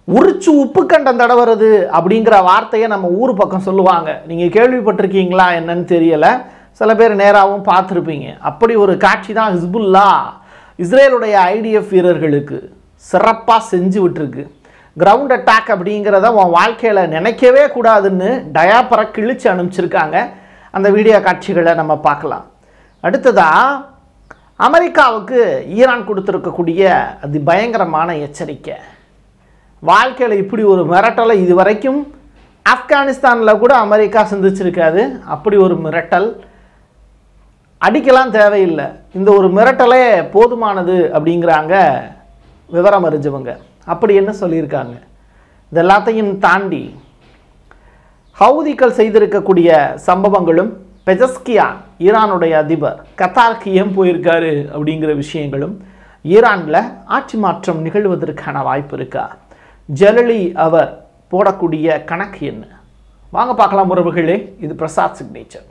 உரிச்சு உப்பு கண்டம் தடவுறது அப்படிங்கிற வார்த்தையை நம்ம ஊர் பக்கம் சொல்லுவாங்க நீங்கள் கேள்விப்பட்டிருக்கீங்களா என்னன்னு தெரியலை சில பேர் நேராகவும் பார்த்துருப்பீங்க அப்படி ஒரு காட்சி தான் ஹிஸ்புல்லா இஸ்ரேலுடைய ஐடிஎஃப் வீரர்களுக்கு சிறப்பாக செஞ்சு விட்டுருக்கு கிரவுண்ட் அட்டாக் அப்படிங்கிறத உன் வாழ்க்கையில் நினைக்கவே கூடாதுன்னு டயாப்பரை கிழிச்சு அனுப்பிச்சிருக்காங்க அந்த வீடியோ காட்சிகளை நம்ம பார்க்கலாம் அடுத்ததாக அமெரிக்காவுக்கு ஈரான் கொடுத்துருக்கக்கூடிய அதி பயங்கரமான எச்சரிக்கை வாழ்க்கையில் இப்படி ஒரு மிரட்டலை இது வரைக்கும் ஆப்கானிஸ்தானில் கூட அமெரிக்கா சிந்திச்சிருக்காது அப்படி ஒரு மிரட்டல் அடிக்கலாம் தேவையில்லை இந்த ஒரு மிரட்டலே போதுமானது அப்படிங்கிறாங்க விவரம் அறிஞ்சவங்க அப்படி என்ன சொல்லியிருக்காங்க இது எல்லாத்தையும் தாண்டி ஹவுதிகள் செய்திருக்கக்கூடிய சம்பவங்களும் பெஜஸ்கியான் ஈரானுடைய அதிபர் கத்தாருக்கு ஏன் போயிருக்காரு அப்படிங்கிற விஷயங்களும் ஈரானில் ஆட்சி மாற்றம் நிகழ்வதற்கான வாய்ப்பு இருக்கா ஜலலி அவர் போடக்கூடிய கணக்கு என்ன வாங்க பார்க்கலாம் உறவுகளே இது பிரசாத் சிக்னேச்சர்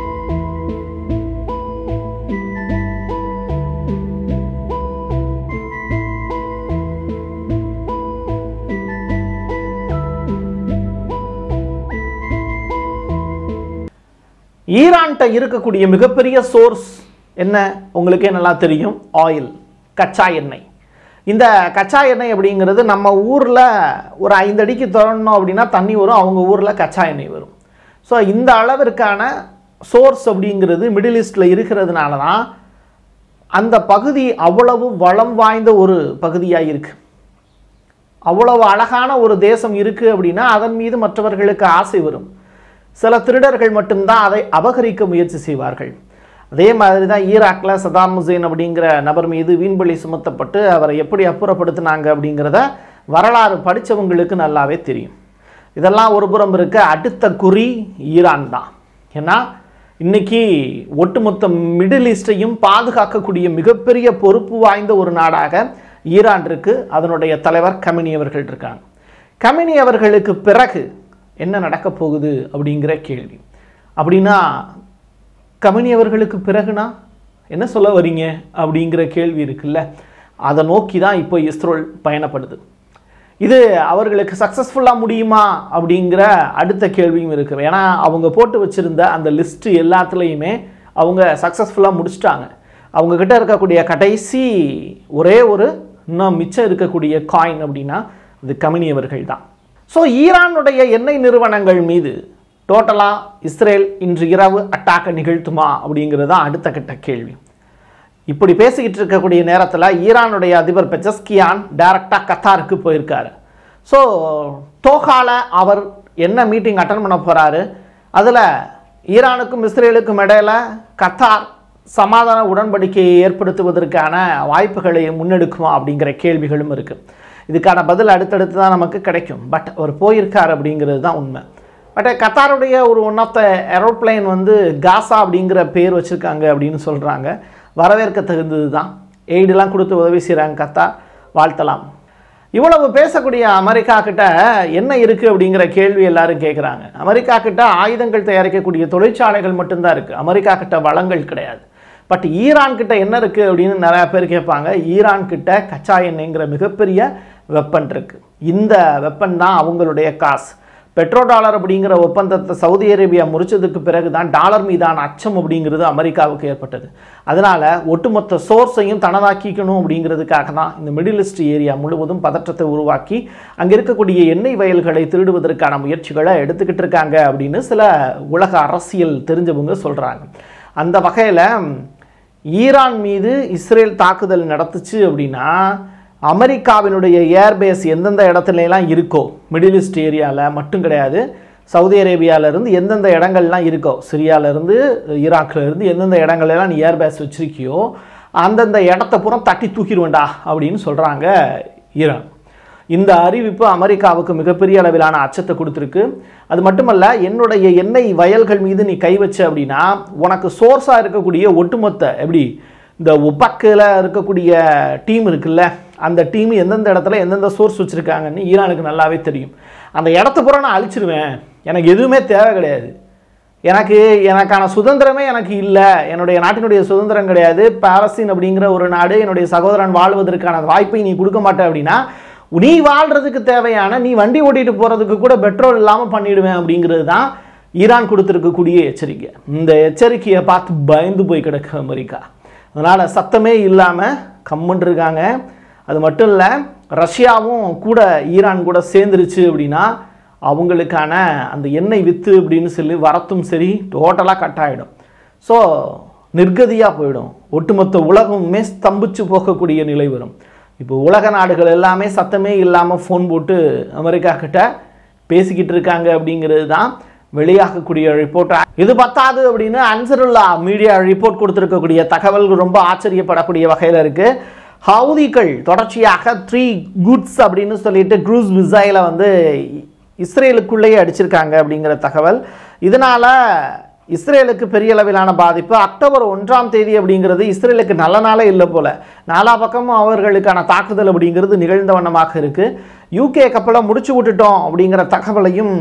ஈரான்கிட்ட இருக்கக்கூடிய மிகப்பெரிய சோர்ஸ் என்ன உங்களுக்கே நல்லா தெரியும் ஆயில் கச்சா எண்ணெய் இந்த கச்சா எண்ணெய் அப்படிங்கிறது நம்ம ஊரில் ஒரு ஐந்து அடிக்கு திறனோம் அப்படின்னா தண்ணி வரும் அவங்க ஊரில் கச்சா எண்ணெய் வரும் ஸோ இந்த அளவிற்கான சோர்ஸ் அப்படிங்கிறது மிடில் ஈஸ்டில் இருக்கிறதுனால தான் அந்த பகுதி அவ்வளவு வளம் வாய்ந்த ஒரு பகுதியாக இருக்குது அவ்வளவு அழகான ஒரு தேசம் இருக்குது அப்படின்னா அதன் மீது மற்றவர்களுக்கு ஆசை வரும் சில திருடர்கள் மட்டும்தான் அதை அபகரிக்க முயற்சி செய்வார்கள் அதே மாதிரி தான் ஈராக்கில் சதாம் ஹுசேன் அப்படிங்கிற நபர் மீது வீண்பலி சுமத்தப்பட்டு அவரை எப்படி அப்புறப்படுத்தினாங்க அப்படிங்கிறத வரலாறு படித்தவங்களுக்கு நல்லாவே தெரியும் இதெல்லாம் ஒரு புறம் இருக்க அடுத்த குறி ஈரான் தான் ஏன்னா இன்னைக்கு ஒட்டுமொத்த மிடில் ஈஸ்டையும் பாதுகாக்கக்கூடிய மிகப்பெரிய பொறுப்பு வாய்ந்த ஒரு நாடாக ஈரான் இருக்கு அதனுடைய தலைவர் கமினி அவர்கள் இருக்காங்க கமினி அவர்களுக்கு பிறகு என்ன நடக்க போகுது அப்படிங்கிற கேள்வி அப்படின்னா கமினி அவர்களுக்கு பிறகுனா என்ன சொல்ல வரீங்க அப்படிங்கிற கேள்வி இருக்குல்ல அதை நோக்கி தான் இப்போ இஸ்ரோல் பயணப்படுது இது அவர்களுக்கு சக்ஸஸ்ஃபுல்லாக முடியுமா அப்படிங்கிற அடுத்த கேள்வியும் இருக்குது ஏன்னா அவங்க போட்டு வச்சுருந்த அந்த லிஸ்ட்டு எல்லாத்துலேயுமே அவங்க சக்ஸஸ்ஃபுல்லாக முடிச்சிட்டாங்க அவங்க கிட்ட இருக்கக்கூடிய கடைசி ஒரே ஒரு இன்னும் மிச்சம் இருக்கக்கூடிய காயின் அப்படின்னா அது கமினி அவர்கள் தான் ஸோ ஈரானுடைய எண்ணெய் நிறுவனங்கள் மீது டோட்டலாக இஸ்ரேல் இன்று இரவு அட்டாக்கை நிகழ்த்துமா அப்படிங்கிறது தான் அடுத்த கட்ட கேள்வி இப்படி பேசிக்கிட்டு இருக்கக்கூடிய நேரத்தில் ஈரானுடைய அதிபர் பெஜஸ்கியான் டைரக்டாக கத்தாருக்கு போயிருக்காரு ஸோ தோஹால அவர் என்ன மீட்டிங் அட்டன் பண்ண போகிறாரு அதில் ஈரானுக்கும் இஸ்ரேலுக்கும் இடையில கத்தார் சமாதான உடன்படிக்கையை ஏற்படுத்துவதற்கான வாய்ப்புகளை முன்னெடுக்குமா அப்படிங்கிற கேள்விகளும் இருக்குது இதுக்கான பதில் அடுத்தடுத்து தான் நமக்கு கிடைக்கும் பட் அவர் போயிருக்கார் அப்படிங்கிறது தான் உண்மை பட் கத்தாருடைய ஒரு ஒன் ஆஃப் த ஏரோப்ளைன் வந்து காசா அப்படிங்கிற பேர் வச்சுருக்காங்க அப்படின்னு சொல்கிறாங்க வரவேற்க தகுந்தது தான் எய்டெலாம் கொடுத்து உதவி செய்கிறாங்க கத்தார் வாழ்த்தலாம் இவ்வளவு பேசக்கூடிய அமெரிக்கா கிட்ட என்ன இருக்குது அப்படிங்கிற கேள்வி எல்லாரும் கேட்குறாங்க அமெரிக்கா கிட்ட ஆயுதங்கள் தயாரிக்கக்கூடிய தொழிற்சாலைகள் மட்டும்தான் இருக்குது அமெரிக்கா கிட்ட வளங்கள் கிடையாது பட் ஈரான் கிட்ட என்ன இருக்குது அப்படின்னு நிறையா பேர் கேட்பாங்க ஈரான் கிட்ட கச்சா எண்ணெய்ங்கிற மிகப்பெரிய வெப்பன் இருக்குது இந்த வெப்பன் தான் அவங்களுடைய காசு பெட்ரோ டாலர் அப்படிங்கிற ஒப்பந்தத்தை சவுதி அரேபியா முறிச்சதுக்கு பிறகு தான் டாலர் மீதான அச்சம் அப்படிங்கிறது அமெரிக்காவுக்கு ஏற்பட்டது அதனால் ஒட்டுமொத்த சோர்ஸையும் தனதாக்கிக்கணும் அப்படிங்கிறதுக்காக தான் இந்த மிடில் ஈஸ்ட் ஏரியா முழுவதும் பதற்றத்தை உருவாக்கி அங்கே இருக்கக்கூடிய எண்ணெய் வயல்களை திருடுவதற்கான முயற்சிகளை எடுத்துக்கிட்டு இருக்காங்க அப்படின்னு சில உலக அரசியல் தெரிஞ்சவங்க சொல்கிறாங்க அந்த வகையில் ஈரான் மீது இஸ்ரேல் தாக்குதல் நடத்துச்சு அப்படின்னா அமெரிக்காவினுடைய ஏர்பேஸ் எந்தெந்த இடத்துலலாம் இருக்கோ மிடில் ஈஸ்ட் ஏரியாவில் மட்டும் கிடையாது சவுதி அரேபியாவிலேருந்து எந்தெந்த இடங்கள்லாம் இருக்கோ சிரியாவிலேருந்து ஈராக்லேருந்து எந்தெந்த இடங்கள்லாம் நீ ஏர்பேஸ் வச்சிருக்கியோ அந்தந்த இடத்த பூரா தட்டி தூக்கிடுவேண்டா அப்படின்னு சொல்கிறாங்க ஈரான் இந்த அறிவிப்பு அமெரிக்காவுக்கு மிகப்பெரிய அளவிலான அச்சத்தை கொடுத்துருக்கு அது மட்டுமல்ல என்னுடைய எண்ணெய் வயல்கள் மீது நீ கை வச்ச அப்படின்னா உனக்கு சோர்ஸாக இருக்கக்கூடிய ஒட்டுமொத்த எப்படி இந்த ஒப்பக்கில் இருக்கக்கூடிய டீம் இருக்குல்ல அந்த டீம் எந்தெந்த இடத்துல எந்தெந்த சோர்ஸ் வச்சுருக்காங்கன்னு ஈரானுக்கு நல்லாவே தெரியும் அந்த இடத்த பூரா நான் அழிச்சிருவேன் எனக்கு எதுவுமே தேவை கிடையாது எனக்கு எனக்கான சுதந்திரமே எனக்கு இல்லை என்னுடைய நாட்டினுடைய சுதந்திரம் கிடையாது பாலஸ்தீன் அப்படிங்கிற ஒரு நாடு என்னுடைய சகோதரன் வாழ்வதற்கான வாய்ப்பை நீ கொடுக்க மாட்டே அப்படின்னா நீ வாழ்றதுக்கு தேவையான நீ வண்டி ஓட்டிட்டு போறதுக்கு கூட பெட்ரோல் இல்லாமல் பண்ணிடுவேன் அப்படிங்கிறது தான் ஈரான் கொடுத்துருக்கக்கூடிய எச்சரிக்கை இந்த எச்சரிக்கையை பார்த்து பயந்து போய் கிடக்கு அமெரிக்கா அதனால் சத்தமே இல்லாமல் கம்முன்னு இருக்காங்க அது மட்டும் இல்லை ரஷ்யாவும் கூட ஈரான் கூட சேர்ந்துருச்சு அப்படின்னா அவங்களுக்கான அந்த எண்ணெய் வித்து அப்படின்னு சொல்லி வரத்தும் சரி டோட்டலாக கட் ஆகிடும் ஸோ நிர்கதியாக போயிடும் ஒட்டுமொத்த உலகமுமே ஸ்தம்பிச்சு போகக்கூடிய நிலை வரும் இப்போ உலக நாடுகள் எல்லாமே சத்தமே இல்லாமல் ஃபோன் போட்டு அமெரிக்கா கிட்ட பேசிக்கிட்டு இருக்காங்க அப்படிங்கிறது தான் வெளியாகக்கூடிய ரிப்போர்ட் இது பத்தாது அப்படின்னு அன்சருல்லா மீடியா ரிப்போர்ட் கொடுத்துருக்கக்கூடிய தகவல் ரொம்ப ஆச்சரியப்படக்கூடிய வகையில் இருக்குது ஹவுதிகள் தொடர்ச்சியாக த்ரீ குட்ஸ் அப்படின்னு சொல்லிட்டு க்ரூஸ் மிசைலை வந்து இஸ்ரேலுக்குள்ளேயே அடிச்சிருக்காங்க அப்படிங்கிற தகவல் இதனால் இஸ்ரேலுக்கு பெரிய அளவிலான பாதிப்பு அக்டோபர் ஒன்றாம் தேதி அப்படிங்கிறது இஸ்ரேலுக்கு நல்ல நாளே இல்லை போல நாலா பக்கமும் அவர்களுக்கான தாக்குதல் அப்படிங்கிறது நிகழ்ந்த வண்ணமாக இருக்குது யூகே கப்பலை முடிச்சு விட்டுட்டோம் அப்படிங்கிற தகவலையும்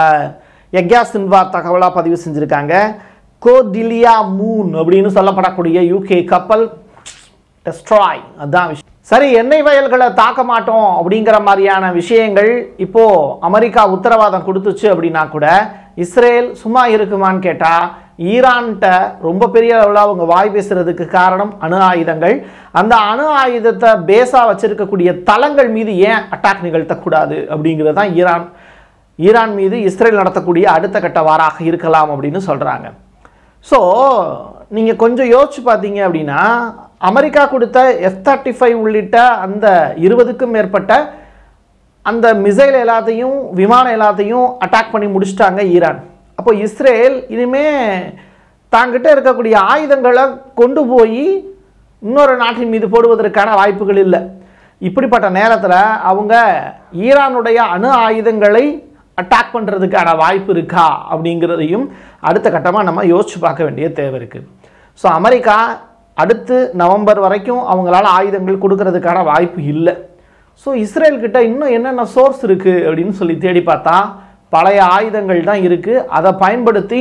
எக்யா சின்வா தகவலாக பதிவு செஞ்சுருக்காங்க கோடிலியா மூன் அப்படின்னு சொல்லப்படக்கூடிய யூகே கப்பல் டெஸ்ட்ராய் அதான் விஷயம் சரி எண்ணெய் வயல்களை தாக்க மாட்டோம் அப்படிங்கிற மாதிரியான விஷயங்கள் இப்போ அமெரிக்கா உத்தரவாதம் கொடுத்துச்சு அப்படின்னா கூட இஸ்ரேல் சும்மா இருக்குமான்னு கேட்டால் ஈரான்கிட்ட ரொம்ப பெரிய அளவில் அவங்க வாய் பேசுறதுக்கு காரணம் அணு ஆயுதங்கள் அந்த அணு ஆயுதத்தை பேஸாக வச்சிருக்கக்கூடிய தளங்கள் மீது ஏன் அட்டாக் நிகழ்த்தக்கூடாது அப்படிங்கிறது தான் ஈரான் ஈரான் மீது இஸ்ரேல் நடத்தக்கூடிய அடுத்த கட்ட வாராக இருக்கலாம் அப்படின்னு சொல்கிறாங்க ஸோ நீங்கள் கொஞ்சம் யோசிச்சு பார்த்தீங்க அப்படின்னா அமெரிக்கா கொடுத்த எஃப் தேர்ட்டி ஃபைவ் உள்ளிட்ட அந்த இருபதுக்கும் மேற்பட்ட அந்த மிசைல் எல்லாத்தையும் விமானம் எல்லாத்தையும் அட்டாக் பண்ணி முடிச்சிட்டாங்க ஈரான் அப்போ இஸ்ரேல் இனிமே தாங்கிட்ட இருக்கக்கூடிய ஆயுதங்களை கொண்டு போய் இன்னொரு நாட்டின் மீது போடுவதற்கான வாய்ப்புகள் இல்லை இப்படிப்பட்ட நேரத்தில் அவங்க ஈரானுடைய அணு ஆயுதங்களை அட்டாக் பண்ணுறதுக்கான வாய்ப்பு இருக்கா அப்படிங்கிறதையும் அடுத்த கட்டமாக நம்ம யோசிச்சு பார்க்க வேண்டிய தேவை இருக்குது ஸோ அமெரிக்கா அடுத்து நவம்பர் வரைக்கும் அவங்களால ஆயுதங்கள் கொடுக்கறதுக்கான வாய்ப்பு இல்லை ஸோ இஸ்ரேல் கிட்ட இன்னும் என்னென்ன சோர்ஸ் இருக்குது அப்படின்னு சொல்லி தேடி பார்த்தா பழைய ஆயுதங்கள் தான் இருக்குது அதை பயன்படுத்தி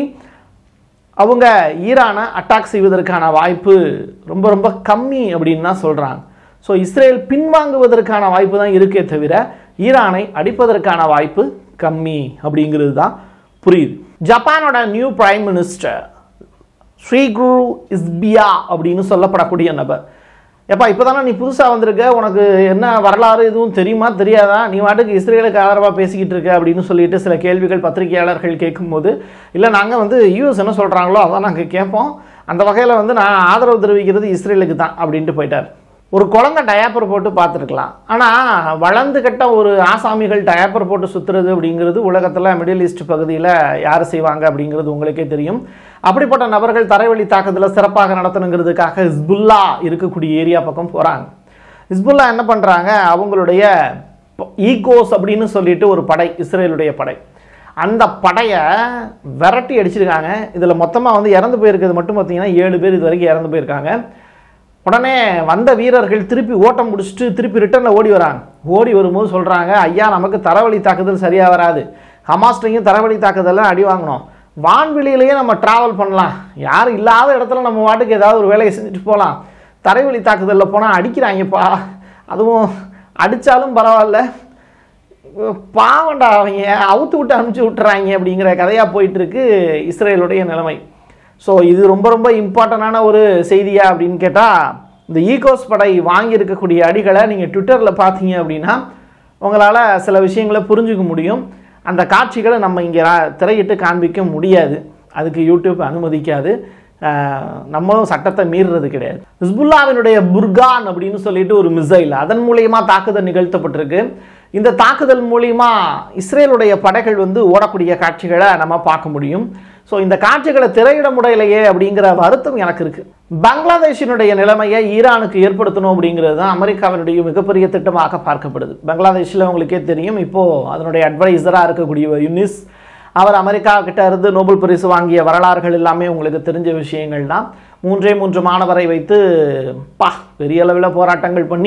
அவங்க ஈரானை அட்டாக் செய்வதற்கான வாய்ப்பு ரொம்ப ரொம்ப கம்மி அப்படின்னு தான் சொல்கிறாங்க ஸோ இஸ்ரேல் பின்வாங்குவதற்கான வாய்ப்பு தான் இருக்கே தவிர ஈரானை அடிப்பதற்கான வாய்ப்பு கம்மி அப்படிங்கிறது தான் புரியுது ஜப்பானோட new prime minister Shigeru Ishiba அப்படின்னு சொல்லப்படக்கூடிய நபர் எப்பா இப்போ தானே நீ புதுசாக வந்திருக்க உனக்கு என்ன வரலாறு எதுவும் தெரியுமா தெரியாதா நீ வாட்டுக்கு இஸ்ரேலுக்கு ஆதரவாக பேசிக்கிட்டு இருக்க அப்படின்னு சொல்லிட்டு சில கேள்விகள் பத்திரிகையாளர்கள் கேட்கும்போது இல்லை நாங்கள் வந்து யூஎஸ் என்ன சொல்கிறாங்களோ அதான் நாங்கள் கேட்போம் அந்த வகையில் வந்து நான் ஆதரவு தெரிவிக்கிறது இஸ்ரேலுக்கு தான் அப்படின்ட்டு போயிட்டார் ஒரு குழந்தை டயாப்பர் போட்டு பார்த்துருக்கலாம் ஆனால் வளர்ந்து கட்ட ஒரு ஆசாமிகள் டயாப்பர் போட்டு சுற்றுறது அப்படிங்கிறது உலகத்தில் மிடில் ஈஸ்ட் பகுதியில் யார் செய்வாங்க அப்படிங்கிறது உங்களுக்கே தெரியும் அப்படிப்பட்ட நபர்கள் தரைவழி தாக்குதலை சிறப்பாக நடத்தணுங்கிறதுக்காக ஹிஸ்புல்லா இருக்கக்கூடிய ஏரியா பக்கம் போகிறாங்க ஹிஸ்புல்லா என்ன பண்ணுறாங்க அவங்களுடைய ஈகோஸ் அப்படின்னு சொல்லிட்டு ஒரு படை இஸ்ரேலுடைய படை அந்த படையை விரட்டி அடிச்சிருக்காங்க இதில் மொத்தமாக வந்து இறந்து போயிருக்கிறது மட்டும் பார்த்தீங்கன்னா ஏழு பேர் இது வரைக்கும் இறந்து போயிருக்காங்க உடனே வந்த வீரர்கள் திருப்பி ஓட்டம் முடிச்சுட்டு திருப்பி ரிட்டர்னில் ஓடி வராங்க ஓடி வரும்போது சொல்கிறாங்க ஐயா நமக்கு தரவழி தாக்குதல் சரியாக வராது ஹமாஸ்டையும் தரவழி தாக்குதல்லாம் அடி வாங்கணும் வான்வெளியிலேயே நம்ம ட்ராவல் பண்ணலாம் யாரும் இல்லாத இடத்துல நம்ம வாட்டுக்கு ஏதாவது ஒரு வேலையை செஞ்சுட்டு போகலாம் தரைவழி தாக்குதலில் போனால் அடிக்கிறாங்கப்பா அதுவும் அடித்தாலும் பரவாயில்ல பாவண்டா அவங்க அவுத்து விட்டு அனுப்பிச்சி விட்டுறாங்க அப்படிங்கிற கதையாக போயிட்டுருக்கு இஸ்ரேலுடைய நிலைமை ஸோ இது ரொம்ப ரொம்ப இம்பார்ட்டண்டான ஒரு செய்தியா அப்படின்னு கேட்டால் இந்த ஈகோஸ் படை வாங்கியிருக்கக்கூடிய அடிகளை நீங்கள் ட்விட்டரில் பார்த்தீங்க அப்படின்னா உங்களால் சில விஷயங்களை புரிஞ்சுக்க முடியும் அந்த காட்சிகளை நம்ம இங்கே திரையிட்டு காண்பிக்க முடியாது அதுக்கு யூடியூப் அனுமதிக்காது நம்மளும் சட்டத்தை மீறுறது கிடையாது ஹிஸ்புல்லாவினுடைய புர்கான் அப்படின்னு சொல்லிட்டு ஒரு மிசைல் அதன் மூலியமாக தாக்குதல் நிகழ்த்தப்பட்டிருக்கு இந்த தாக்குதல் மூலியமா இஸ்ரேலுடைய படைகள் வந்து ஓடக்கூடிய காட்சிகளை நம்ம பார்க்க முடியும் ஸோ இந்த காட்சிகளை திரையிட முடியலையே அப்படிங்கிற வருத்தம் எனக்கு இருக்கு பங்களாதேஷினுடைய நிலைமையை ஈரானுக்கு ஏற்படுத்தணும் அப்படிங்கிறது தான் அமெரிக்காவினுடைய மிகப்பெரிய திட்டமாக பார்க்கப்படுது பங்களாதேஷில் உங்களுக்கே தெரியும் இப்போ அதனுடைய அட்வைசராக இருக்கக்கூடிய யுனிஸ் அவர் அமெரிக்கா கிட்ட இருந்து நோபல் பரிசு வாங்கிய வரலாறுகள் எல்லாமே உங்களுக்கு தெரிஞ்ச விஷயங்கள் தான் மூன்றே மூன்று மாணவரை வைத்து பா பெரிய அளவில் போராட்டங்கள் பண்ணி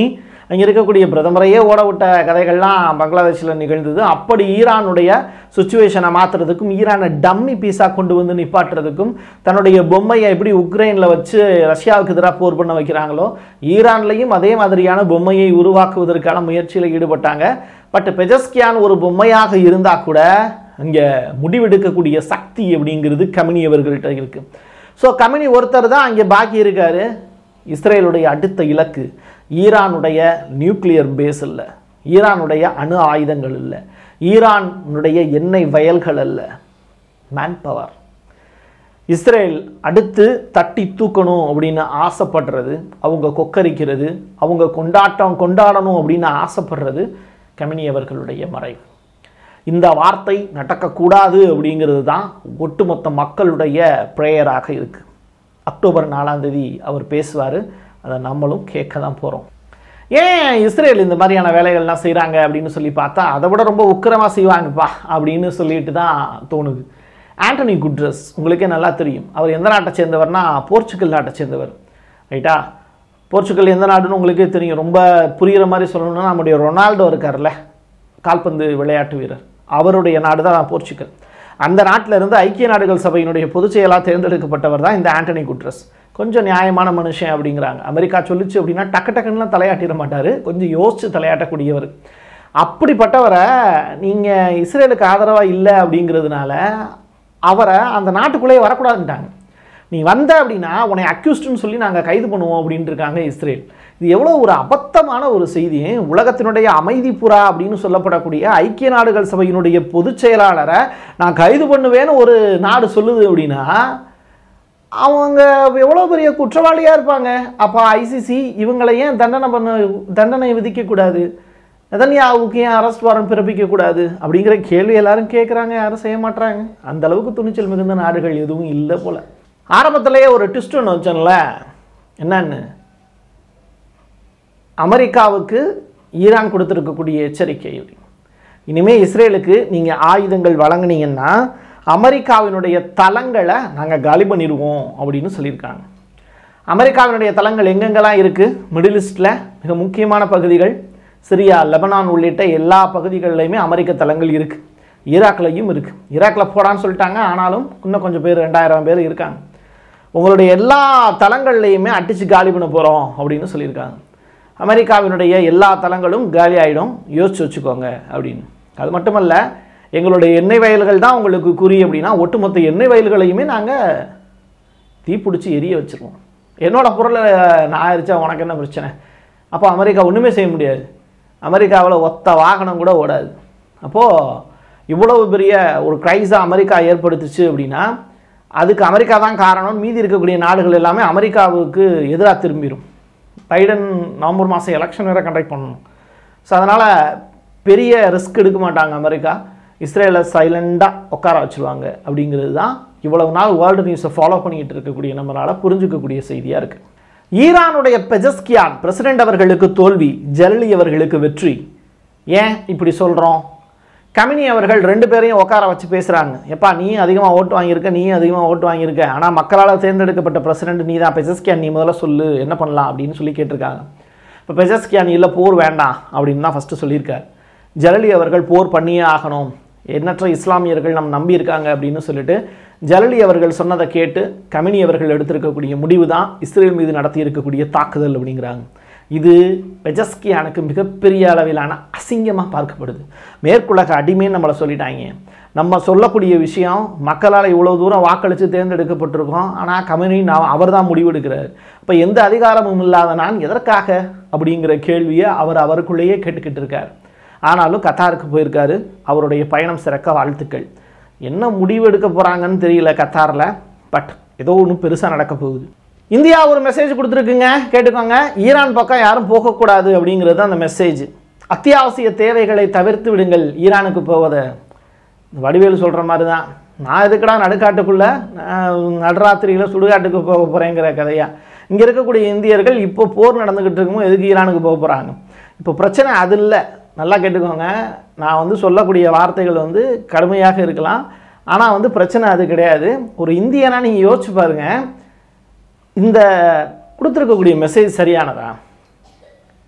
அங்கே இருக்கக்கூடிய பிரதமரையே ஓட விட்ட கதைகள்லாம் பங்களாதேஷில் நிகழ்ந்தது அப்படி ஈரானுடைய சுச்சுவேஷனை மாற்றுறதுக்கும் ஈரானை டம்மி பீஸாக கொண்டு வந்து நிப்பாட்டுறதுக்கும் தன்னுடைய பொம்மையை எப்படி உக்ரைனில் வச்சு ரஷ்யாவுக்கு எதிராக போர் பண்ண வைக்கிறாங்களோ ஈரான்லையும் அதே மாதிரியான பொம்மையை உருவாக்குவதற்கான முயற்சியில் ஈடுபட்டாங்க பட் பெஜஸ்கியான் ஒரு பொம்மையாக இருந்தால் கூட இங்கே முடிவெடுக்கக்கூடிய சக்தி அப்படிங்கிறது கமினி அவர்கள்ட்ட இருக்குது ஸோ கமினி ஒருத்தர் தான் அங்கே பாக்கி இருக்காரு இஸ்ரேலுடைய அடுத்த இலக்கு ஈரானுடைய நியூக்ளியர் பேஸ் இல்லை ஈரானுடைய அணு ஆயுதங்கள் இல்லை ஈரானுடைய எண்ணெய் வயல்கள் அல்ல மேன் பவர் இஸ்ரேல் அடுத்து தட்டி தூக்கணும் அப்படின்னு ஆசைப்படுறது அவங்க கொக்கரிக்கிறது அவங்க கொண்டாட்டம் கொண்டாடணும் அப்படின்னு ஆசைப்படுறது கமினி அவர்களுடைய மறைவு இந்த வார்த்தை நடக்கக்கூடாது அப்படிங்கிறது தான் ஒட்டுமொத்த மக்களுடைய ப்ரேயராக இருக்குது அக்டோபர் நாலாம் தேதி அவர் பேசுவார் அதை நம்மளும் கேட்க தான் போகிறோம் ஏன் இஸ்ரேல் இந்த மாதிரியான வேலைகள்லாம் செய்கிறாங்க அப்படின்னு சொல்லி பார்த்தா அதை விட ரொம்ப உக்கிரமாக செய்வாங்கப்பா அப்படின்னு சொல்லிட்டு தான் தோணுது ஆண்டனி குட்ரஸ் உங்களுக்கே நல்லா தெரியும் அவர் எந்த நாட்டை சேர்ந்தவர்னா போர்ச்சுகல் நாட்டை சேர்ந்தவர் ரைட்டா போர்ச்சுகல் எந்த நாடுன்னு உங்களுக்கே தெரியும் ரொம்ப புரிகிற மாதிரி சொல்லணும்னா நம்முடைய ரொனால்டோ இருக்கார்ல கால்பந்து விளையாட்டு வீரர் அவருடைய நாடு தான் போர்ச்சுகல் அந்த நாட்டில் இருந்து ஐக்கிய நாடுகள் சபையினுடைய பொதுச் செயலாக தேர்ந்தெடுக்கப்பட்டவர் தான் இந்த ஆண்டனி குட்ரஸ் கொஞ்சம் நியாயமான மனுஷன் அப்படிங்கிறாங்க அமெரிக்கா சொல்லிச்சு அப்படின்னா டக்கு டக்குன்னுலாம் தலையாட்டிட மாட்டார் கொஞ்சம் யோசித்து தலையாட்டக்கூடியவர் அப்படிப்பட்டவரை நீங்கள் இஸ்ரேலுக்கு ஆதரவாக இல்லை அப்படிங்கிறதுனால அவரை அந்த நாட்டுக்குள்ளேயே வரக்கூடாதுன்ட்டாங்க நீ வந்த அப்படின்னா உன்னை அக்யூஸ்டுன்னு சொல்லி நாங்கள் கைது பண்ணுவோம் அப்படின்ட்டு இருக்காங்க இஸ்ரேல் இது எவ்வளோ ஒரு அபத்தமான ஒரு செய்தி உலகத்தினுடைய அமைதி புறா அப்படின்னு சொல்லப்படக்கூடிய ஐக்கிய நாடுகள் சபையினுடைய பொதுச் செயலாளரை நான் கைது பண்ணுவேன்னு ஒரு நாடு சொல்லுது அப்படின்னா அவங்க எவ்வளோ பெரிய குற்றவாளியாக இருப்பாங்க அப்போ ஐசிசி இவங்களை ஏன் தண்டனை பண்ண தண்டனை விதிக்கக்கூடாது நெதன்யாவுக்கு ஏன் அரெஸ்ட் வாரண்ட் பிறப்பிக்கக்கூடாது அப்படிங்கிற கேள்வி எல்லாரும் கேட்குறாங்க யாரும் செய்ய மாட்டாங்க அந்த அளவுக்கு துணிச்சல் மிகுந்த நாடுகள் எதுவும் இல்லை போல ஆரம்பத்திலேயே ஒரு ட்விஸ்ட் ஒன்று வச்சோம்ல என்னன்னு அமெரிக்காவுக்கு ஈரான் கொடுத்துருக்கக்கூடிய எச்சரிக்கை இனிமேல் இஸ்ரேலுக்கு நீங்கள் ஆயுதங்கள் வழங்குனீங்கன்னா அமெரிக்காவினுடைய தளங்களை நாங்கள் காலி பண்ணிடுவோம் அப்படின்னு சொல்லியிருக்காங்க அமெரிக்காவினுடைய தளங்கள் எங்கெங்கெல்லாம் இருக்குது மிடில் ஈஸ்டில் மிக முக்கியமான பகுதிகள் சிரியா லெபனான் உள்ளிட்ட எல்லா பகுதிகளிலையுமே அமெரிக்க தளங்கள் இருக்குது ஈராக்லையும் இருக்குது ஈராக்கில் போடான்னு சொல்லிட்டாங்க ஆனாலும் இன்னும் கொஞ்சம் பேர் ரெண்டாயிரம் பேர் இருக்காங்க உங்களுடைய எல்லா தளங்கள்லையுமே அடித்து காலி பண்ண போகிறோம் அப்படின்னு சொல்லியிருக்காங்க அமெரிக்காவினுடைய எல்லா தளங்களும் காலி ஆகிடும் யோசிச்சு வச்சுக்கோங்க அப்படின்னு அது மட்டுமல்ல எங்களுடைய எண்ணெய் வயல்கள் தான் உங்களுக்கு குறி அப்படின்னா ஒட்டுமொத்த எண்ணெய் வயல்களையுமே நாங்கள் தீப்பிடிச்சி எரிய வச்சுருவோம் என்னோட பொருளை நான் எரிச்சா உனக்கு என்ன பிரச்சனை அப்போ அமெரிக்கா ஒன்றுமே செய்ய முடியாது அமெரிக்காவில் ஒத்த வாகனம் கூட ஓடாது அப்போது இவ்வளவு பெரிய ஒரு க்ரைஸாக அமெரிக்கா ஏற்படுத்துச்சு அப்படின்னா அதுக்கு அமெரிக்கா தான் காரணம் மீதி இருக்கக்கூடிய நாடுகள் எல்லாமே அமெரிக்காவுக்கு எதிராக திரும்பிடும் பைடன் நவம்பர் மாதம் எலெக்ஷன் வேறு கண்டக்ட் பண்ணணும் ஸோ அதனால் பெரிய ரிஸ்க் எடுக்க மாட்டாங்க அமெரிக்கா இஸ்ரேலை சைலண்டாக உட்கார வச்சுருவாங்க அப்படிங்கிறது தான் இவ்வளவு நாள் வேர்ல்டு நியூஸை ஃபாலோ பண்ணிக்கிட்டு இருக்கக்கூடிய நம்மளால் புரிஞ்சுக்கக்கூடிய செய்தியாக இருக்குது ஈரானுடைய பெஜஸ்கியான் பிரசிடென்ட் அவர்களுக்கு தோல்வி ஜெலலி அவர்களுக்கு வெற்றி ஏன் இப்படி சொல்கிறோம் கமினி அவர்கள் ரெண்டு பேரையும் உட்கார வச்சு பேசுகிறாங்க எப்பா நீ அதிகமாக ஓட்டு வாங்கியிருக்க நீ அதிகமாக ஓட்டு வாங்கியிருக்க ஆனால் மக்களால் தேர்ந்தெடுக்கப்பட்ட பிரசிடென்ட் நீ தான் பெஜஸ்கியான் நீ முதல்ல சொல்லு என்ன பண்ணலாம் அப்படின்னு சொல்லி கேட்டிருக்காங்க இப்போ பெஜஸ்கியான் இல்லை போர் வேண்டாம் அப்படின்னு தான் ஃபஸ்ட்டு சொல்லியிருக்கார் ஜலலி அவர்கள் போர் பண்ணியே ஆகணும் எண்ணற்ற இஸ்லாமியர்கள் நம் நம்பி இருக்காங்க அப்படின்னு சொல்லிட்டு ஜலலி அவர்கள் சொன்னதை கேட்டு கமினி அவர்கள் எடுத்திருக்கக்கூடிய முடிவு தான் இஸ்ரேல் மீது நடத்தி இருக்கக்கூடிய தாக்குதல் அப்படிங்கிறாங்க இது பெஜஸ்கியானுக்கு மிகப்பெரிய அளவிலான அசிங்கமாக பார்க்கப்படுது மேற்குலக அடிமைன்னு நம்மளை சொல்லிட்டாங்க நம்ம சொல்லக்கூடிய விஷயம் மக்களால் இவ்வளோ தூரம் வாக்களித்து தேர்ந்தெடுக்கப்பட்டிருக்கோம் ஆனால் கமினி நான் அவர் தான் முடிவெடுக்கிறார் இப்போ எந்த அதிகாரமும் இல்லாத நான் எதற்காக அப்படிங்கிற கேள்வியை அவர் அவருக்குள்ளேயே கேட்டுக்கிட்டு இருக்கார் ஆனாலும் கத்தாருக்கு போயிருக்காரு அவருடைய பயணம் சிறக்க வாழ்த்துக்கள் என்ன முடிவு எடுக்க போகிறாங்கன்னு தெரியல கத்தாரில் பட் ஏதோ ஒன்று பெருசாக நடக்க போகுது இந்தியா ஒரு மெசேஜ் கொடுத்துருக்குங்க கேட்டுக்கோங்க ஈரான் பக்கம் யாரும் போகக்கூடாது அப்படிங்கிறது அந்த மெசேஜ் அத்தியாவசிய தேவைகளை தவிர்த்து விடுங்கள் ஈரானுக்கு போவதை வடிவேலு சொல்கிற மாதிரி தான் நான் எதுக்குடா நடுக்காட்டுக்குள்ளே நடுராத்திரியில் சுடுகாட்டுக்கு போக போகிறேங்கிற கதையா இங்கே இருக்கக்கூடிய இந்தியர்கள் இப்போ போர் நடந்துக்கிட்டு இருக்கும்போது எதுக்கு ஈரானுக்கு போக போகிறாங்க இப்போ பிரச்சனை அது இல்லை நல்லா கேட்டுக்கோங்க நான் வந்து சொல்லக்கூடிய வார்த்தைகள் வந்து கடுமையாக இருக்கலாம் ஆனால் வந்து பிரச்சனை அது கிடையாது ஒரு இந்தியனா நீங்கள் யோசிச்சு பாருங்கள் இந்த கொடுத்துருக்கக்கூடிய மெசேஜ் சரியானதா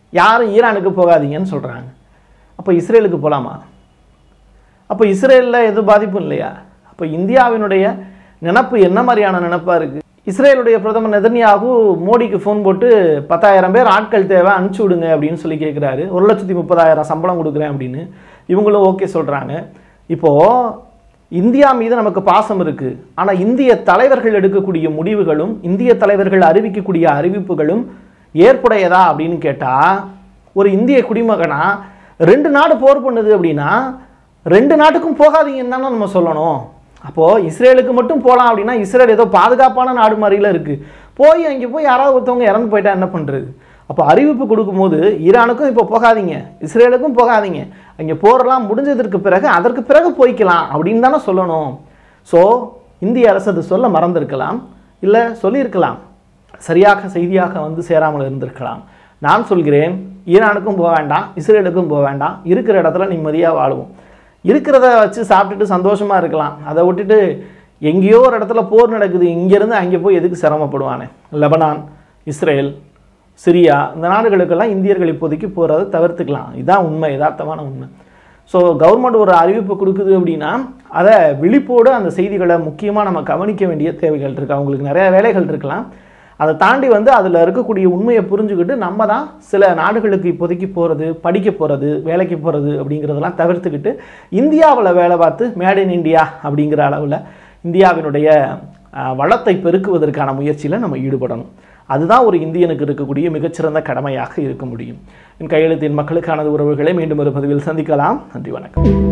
யாரும் ஈரானுக்கு போகாதீங்கன்னு சொல்கிறாங்க அப்போ இஸ்ரேலுக்கு போகலாமா அப்போ இஸ்ரேலில் எதுவும் பாதிப்பும் இல்லையா அப்போ இந்தியாவினுடைய நினப்பு என்ன மாதிரியான நினப்பாக இருக்குது இஸ்ரேலுடைய பிரதமர் நெதன்யாகு மோடிக்கு ஃபோன் போட்டு பத்தாயிரம் பேர் ஆட்கள் தேவை அனுப்பிச்சி விடுங்க அப்படின்னு சொல்லி கேட்குறாரு ஒரு லட்சத்தி முப்பதாயிரம் சம்பளம் கொடுக்குறேன் அப்படின்னு இவங்களும் ஓகே சொல்கிறாங்க இப்போது இந்தியா மீது நமக்கு பாசம் இருக்குது ஆனால் இந்திய தலைவர்கள் எடுக்கக்கூடிய முடிவுகளும் இந்திய தலைவர்கள் அறிவிக்கக்கூடிய அறிவிப்புகளும் ஏற்புடையதா அப்படின்னு கேட்டால் ஒரு இந்திய குடிமகனா ரெண்டு நாடு போர் பண்ணுது அப்படின்னா ரெண்டு நாட்டுக்கும் போகாதீங்கன்னு தானே நம்ம சொல்லணும் அப்போது இஸ்ரேலுக்கு மட்டும் போகலாம் அப்படின்னா இஸ்ரேல் ஏதோ பாதுகாப்பான நாடு மாதிரில இருக்குது போய் அங்கே போய் யாராவது ஒருத்தவங்க இறந்து போயிட்டா என்ன பண்ணுறது அப்போ அறிவிப்பு கொடுக்கும்போது ஈரானுக்கும் இப்போ போகாதீங்க இஸ்ரேலுக்கும் போகாதீங்க அங்கே போரெல்லாம் முடிஞ்சதற்கு பிறகு அதற்கு பிறகு போய்க்கலாம் அப்படின்னு தானே சொல்லணும் ஸோ இந்திய அரசு அது சொல்ல மறந்திருக்கலாம் இல்லை சொல்லியிருக்கலாம் சரியாக செய்தியாக வந்து சேராமல் இருந்திருக்கலாம் நான் சொல்கிறேன் ஈரானுக்கும் போக வேண்டாம் இஸ்ரேலுக்கும் போக வேண்டாம் இருக்கிற இடத்துல நிம்மதியாக வாழுவோம் இருக்கிறத வச்சு சாப்பிட்டுட்டு சந்தோஷமாக இருக்கலாம் அதை விட்டுட்டு எங்கேயோ ஒரு இடத்துல போர் நடக்குது இங்கேருந்து அங்கே போய் எதுக்கு சிரமப்படுவானே லெபனான் இஸ்ரேல் சிரியா இந்த நாடுகளுக்கெல்லாம் இந்தியர்கள் இப்போதைக்கு போகிறத தவிர்த்துக்கலாம் இதுதான் உண்மை யதார்த்தமான உண்மை ஸோ கவர்மெண்ட் ஒரு அறிவிப்பு கொடுக்குது அப்படின்னா அதை விழிப்போடு அந்த செய்திகளை முக்கியமாக நம்ம கவனிக்க வேண்டிய தேவைகள் இருக்குது அவங்களுக்கு நிறைய வேலைகள் இருக்கலாம் அதை தாண்டி வந்து அதில் இருக்கக்கூடிய உண்மையை புரிஞ்சுக்கிட்டு நம்ம தான் சில நாடுகளுக்கு இப்போதைக்கு போகிறது படிக்க போகிறது வேலைக்கு போகிறது அப்படிங்கிறதெல்லாம் தவிர்த்துக்கிட்டு இந்தியாவில் வேலை பார்த்து மேட் இன் இந்தியா அப்படிங்கிற அளவில் இந்தியாவினுடைய அஹ், வளத்தை பெருக்குவதற்கான முயற்சியில் நம்ம ஈடுபடணும் அதுதான் ஒரு இந்தியனுக்கு இருக்கக்கூடிய மிகச்சிறந்த கடமையாக இருக்க முடியும் என் கையெழுத்தின் மக்களுக்கானது உறவுகளை மீண்டும் ஒரு பதிவில் சந்திக்கலாம் நன்றி வணக்கம்